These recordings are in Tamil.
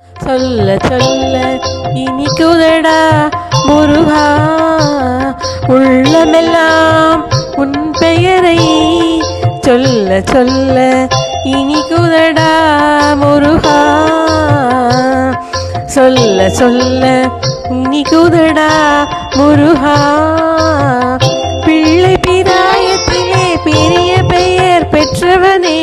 சொல்ல சொல்ல இனிக்குதடா முருகா உள்ளமெல்லாம் உன் பெயரை சொல்ல சொல்ல இனிக்குதடா முருகா சொல்ல சொல்ல இனிக்குதடா முருகா பிள்ளை பிராயத்திலே பெரிய பெயர் பெற்றவனே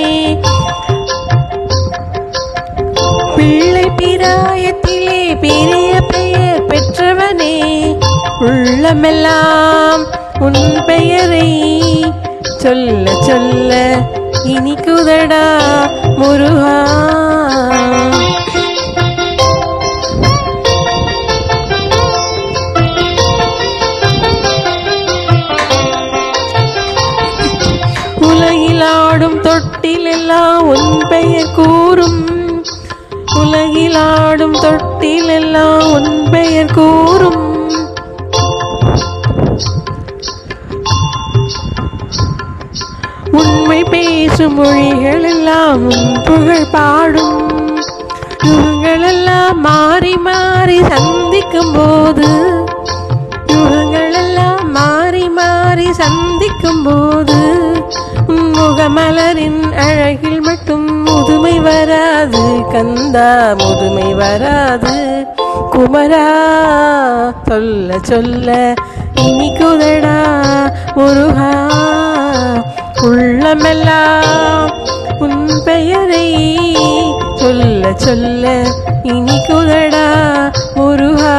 பிள்ளை பிராயத்திலே பெரிய பெயர் பெற்றவனே உள்ளமெல்லாம் உன் பெயரை சொல்ல சொல்ல இனிக்குதடா முருகா உலகில் ஆடும் தொட்டிலெல்லாம் உன் பெயர் கூறும் உலகில் ஆடும் தொட்டிலெல்லாம் உன் பெயர் கூறும் உண்மை பேசும் மொழிகள் எல்லாம் உன் புகழ் பாடும் யுகங்களெல்லாம் மாறி மாறி சந்திக்கும் போது யுகங்களெல்லாம் மாறி மாறி சந்திக்கும் போது உன் முகமலரின் அழகில் மட்டும் முதுமை வராது கந்தா முதுமை வராது குமரா சொல்ல சொல்ல இனிக்குதடா முருகா உள்ளமெல்லாம் உன் பெயரை சொல்ல சொல்ல இனிக்குதடா முருகா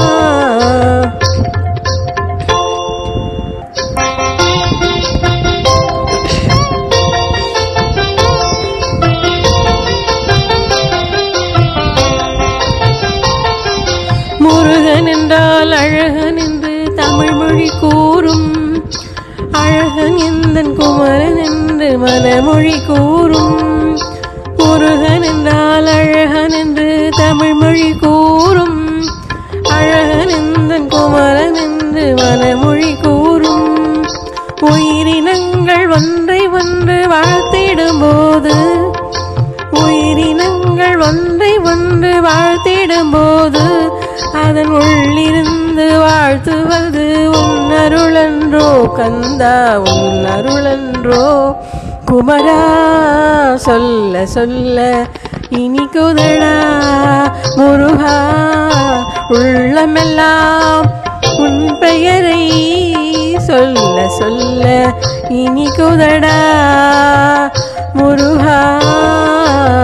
முருகன் என்றால் அழகன் என்று தமிழ் மொழி கூறும் அழகன் எந்தன் குமரன் என்று மனமொழி கூறும் முருகன் என்றால் அழகன் என்று தமிழ் மொழி கூறும் அழகன் எந்தன் குமரன் என்று மனமொழி கூறும் உயிரினங்கள் ஒன்றை ஒன்று வாழ்த்திடும் போது உயிரினங்கள் ஒன்றை ஒன்று வாழ்த்திடும் போது அதன் உள்ளிருந்து வாழ்த்துவது உன் அருளன்றோ கந்தா உன் அருளன்றோ குமரா சொல்ல சொல்ல இனிக்குதடா முருகா உள்ளமெல்லாம் உன் பெயரை சொல்ல சொல்ல இனிக்குதடா முருகா